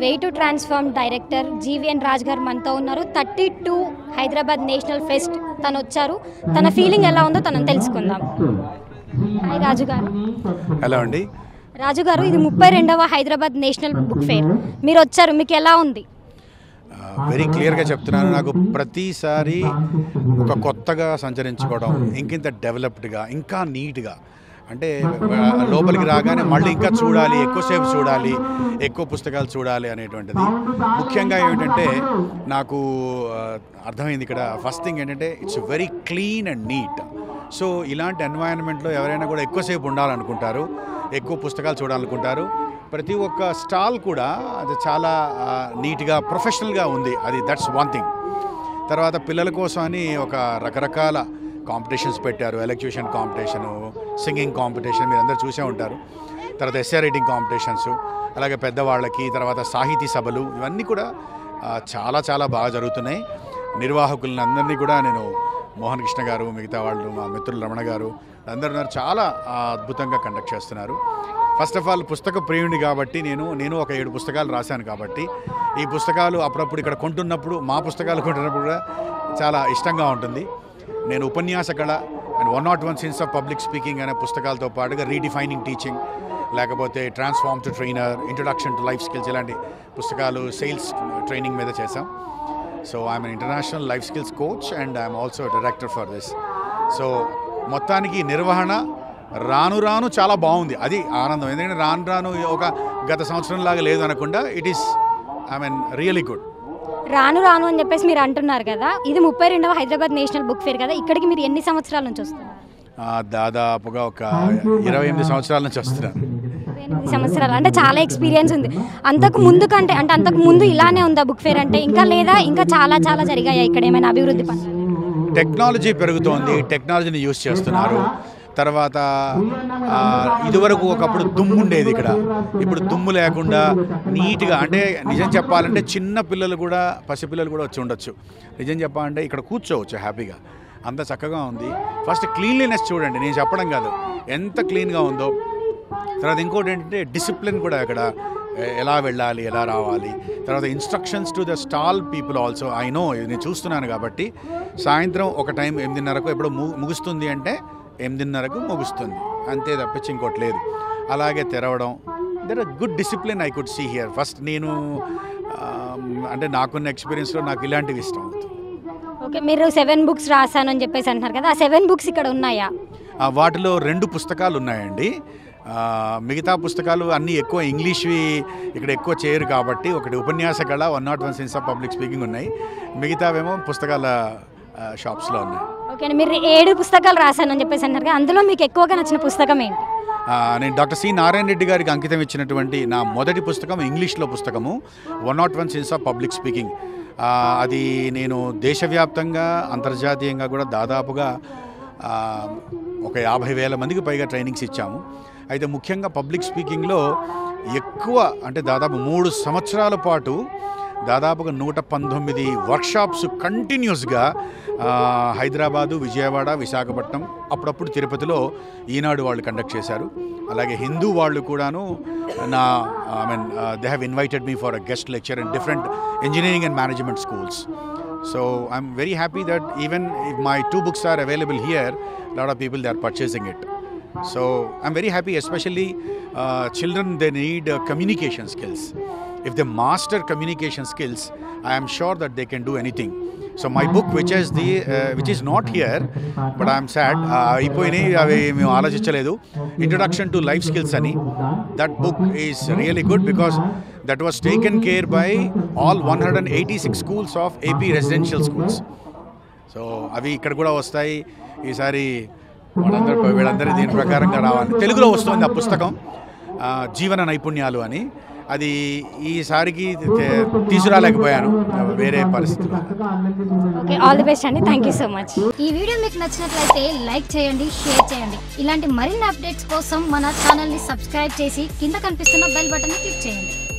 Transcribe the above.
Way to transform director GVN Raj garu మనతో ఉన్నారు thirty two Hyderabad national fest తను వచ్చారు తన ఫీలింగ్ ఎలా ఉందో తనని తెలుసుకుందాం హాయ్ రాజు గారు హలో అండి రాజు గారు ఇది ముప్పై రెండవ హైదరాబాద్ నేషనల్ బుక్ ఫేర్ మీరు వచ్చారు మీకు ఎలా ఉంది వెరీ క్లియర్గా చెప్తున్నాను నాకు ప్రతిసారి ఒక కొత్తగా సంచరించుకోవడం ఇంకింత డెవలప్డ్గా ఇంకా నీట్గా అంటే ఆ, లోపలికి రాగానే మళ్ళీ ఇంకా చూడాలి ఎక్కువసేపు చూడాలి ఎక్కువ పుస్తకాలు చూడాలి అనేటువంటిది ముఖ్యంగా ఏమిటంటే నాకు ఆ, అర్థమైంది ఇక్కడ ఫస్ట్ థింగ్ ఏంటంటే it's very clean and neat so ఇలాంటి ఎన్వైరన్మెంట్లో ఎవరైనా కూడా ఎక్కువసేపు ఉండాలనుకుంటారు ఎక్కువ పుస్తకాలు చూడాలనుకుంటారు ప్రతి ఒక్క స్టాల్ కూడా అది చాలా ఆ, నీట్గా ప్రొఫెషనల్గా ఉంది అది దట్స్ వన్ థింగ్ తర్వాత పిల్లల కోసం అని ఒక రకరకాల కాంపిటీషన్స్ పెట్టారు ఎలక్యూషన్ కాంపిటీషను సింగింగ్ కాంపిటీషన్ మీరు అందరూ చూసే ఉంటారు తర్వాత ఎస్ఏ రైటింగ్ కాంపిటీషన్స్ అలాగే పెద్దవాళ్ళకి తర్వాత సాహితీ సభలు ఇవన్నీ కూడా ఆ, చాలా చాలా బాగా జరుగుతున్నాయి నిర్వాహకులను అందరినీ కూడా నేను మోహన్ కృష్ణ గారు మిగతా వాళ్ళు మా మిత్రులు రమణ గారు అందరూ ఉన్నారు చాలా ఆ, అద్భుతంగా కండక్ట్ చేస్తున్నారు ఫస్ట్ ఆఫ్ ఆల్ పుస్తక ప్రియుడిని కాబట్టి నేను నేను ఒక ఏడు పుస్తకాలు రాశాను కాబట్టి ఈ పుస్తకాలు అప్పుడప్పుడు ఇక్కడ కొంటున్నప్పుడు మా పుస్తకాలు కొంటున్నప్పుడు కూడా చాలా ఇష్టంగా ఉంటుంది నేను ఉపన్యాస కళ and one not one sins of public speaking అనే పుస్తకాలతో పాటుగా రీడిఫైనింగ్ టీచింగ్ లేకపోతే transform to trainer introduction to life skills ఇలాంటి పుస్తకాలు సేల్స్ ట్రైనింగ్ మీద చేశాం so I'm international life skills coach and I'm also director for this so మొత్తానికి నిర్వహణ రాను రాను చాలా బాగుంది అది ఆనందం ఎందుకంటే రాను రాను ఒక గత సంవత్సరం లాగా లేదు అనకుండా it is I mean really good రాను రాను అని చెప్పేసి మీరు అంటున్నారు కదా ఇది ముప్పై రెండవ హైదరాబాద్ నేషనల్ బుక్ ఫేర్ కదా ఇక్కడికి మీరు ఎన్ని సంవత్సరాల నుంచి వస్తున్నారు దాదాపుగా ఒక ఇరవై ఎనిమిది సంవత్సరాల నుంచి వస్తున్నాను ఇరవై ఎనిమిది సంవత్సరాలు అంటే చాలా ఎక్స్పీరియన్స్ ఉంది అంతకు ముందు కంటే అంటే అంతకు ముందు ఇలానే ఉందా బుక్ ఫేర్ అంటే ఇంకా లేదా ఇంకా చాలా చాలా జరిగాయా ఇక్కడ ఏమైనా అభివృద్ధి పనులు టెక్నాలజీ పెరుగుతోంది టెక్నాలజీని యూస్ చేస్తున్నారు తర్వాత ఆ, ఇదివరకు ఒకప్పుడు దుమ్ము ఉండేది ఇక్కడ ఇప్పుడు దుమ్ము లేకుండా నీట్గా అంటే నిజం చెప్పాలంటే చిన్న పిల్లలు కూడా పసిపిల్లలు కూడా వచ్చి ఉండొచ్చు నిజం చెప్పాలంటే ఇక్కడ కూర్చోవచ్చు హ్యాపీగా అంత చక్కగా ఉంది ఫస్ట్ క్లీన్లీనెస్ చూడండి నేను చెప్పడం కాదు ఎంత క్లీన్గా ఉందో తర్వాత ఇంకోటి ఏంటంటే డిసిప్లిన్ కూడా ఇక్కడ ఎ- ఎలా వెళ్ళాలి ఎలా రావాలి తర్వాత instructions to the stall people also I know నేను చూస్తున్నాను కాబట్టి సాయంత్రం ఒక టైం ఎనిమిదిన్నరకు ఎప్పుడు ము- ముగుస్తుంది అంటే ఎనిమిదిన్నరకు ముగుస్తుంది అంతే తప్పించి ఇంకోటి లేదు అలాగే తెరవడం there are good discipline I could see here first నేను ఆ, అంటే నాకున్న ఎక్స్పీరియన్స్లో నాకు ఇలాంటివి ఇష్టం అవుతుంది ఓకే మీరు సెవెన్ బుక్స్ రాశాను అని చెప్పేసి అంటున్నారు కదా ఆ సెవెన్ బుక్స్ ఇక్కడ ఉన్నాయా ఆ, వాటిలో రెండు పుస్తకాలు ఉన్నాయండి ఆ, మిగతా పుస్తకాలు అన్నీ ఎక్కువ ఇంగ్లీష్వి ఇక్కడ ఎక్కువ చేయరు కాబట్టి ఒకటి ఉపన్యాస కళ one not one sense of public speaking ఉన్నాయి మిగతావేమో పుస్తకాల ఆ, షాప్స్లో ఉన్నాయి ఓకే అండి మీరు ఏడు పుస్తకాలు రాశాను అని చెప్పేసి అంటున్నారు కదా అందులో మీకు ఎక్కువగా నచ్చిన పుస్తకం ఏంటి ఆ, నేను డాక్టర్ సి నారాయణ రెడ్డి గారికి అంకితం ఇచ్చినటువంటి నా మొదటి పుస్తకం ఇంగ్లీష్లో పుస్తకము one not one sense of public speaking ఆ, అది నేను దేశవ్యాప్తంగా అంతర్జాతీయంగా కూడా దాదాపుగా ఆ, ఒక యాభై వేల మందికి పైగా ట్రైనింగ్స్ ఇచ్చాము అయితే ముఖ్యంగా పబ్లిక్ స్పీకింగ్లో ఎక్కువ అంటే దాదాపు మూడు సంవత్సరాల పాటు దాదాపుగా నూట పంతొమ్మిది వర్క్షాప్స్ కంటిన్యూస్గా హైదరాబాదు విజయవాడ విశాఖపట్నం అప్పుడప్పుడు తిరుపతిలో ఈనాడు వాళ్ళు కండక్ట్ చేశారు అలాగే హిందూ వాళ్ళు కూడాను నా I mean they have invited me for a guest lecture in different engineering and management schools so I'm very happy that even my two books are available here lot of people they are purchasing it So I'm very happy, especially uh, children, they need uh, communication skills. If they master communication skills, I am sure that they can do anything. So my book, which is the uh, which is not here, but I am sad. అయిపోయినాయి అవి మేము ఆలోచించలేదు introduction to life skills అని that book is really good because that was taken care by all one hundred and eighty six schools of AP residential schools so అవి ఇక్కడ కూడా వస్తాయి ఈసారి వాళ్ళందరూ వీళ్ళందరూ దీని ప్రకారంగా రావాలి తెలుగులో వస్తుంది ఆ పుస్తకం ఆ, జీవన నైపుణ్యాలు అని అది ఈసారికి తే- తీసుకురాలేకపోయాను వేరే పరిస్థితుల్లో ఓకే ఆల్ ది బెస్ట్ అండి థ్యాంక్ యూ సో మచ్ ఈ వీడియో మీకు నచ్చినట్లయితే లైక్ చేయండి షేర్ చేయండి ఇలాంటి మరిన్ని అప్డేట్స్ కోసం మన ఛానల్ని సబ్స్క్రైబ్ చేసి కింద కనిపిస్తున్న బెల్ బటన్ని క్లిక్ చేయండి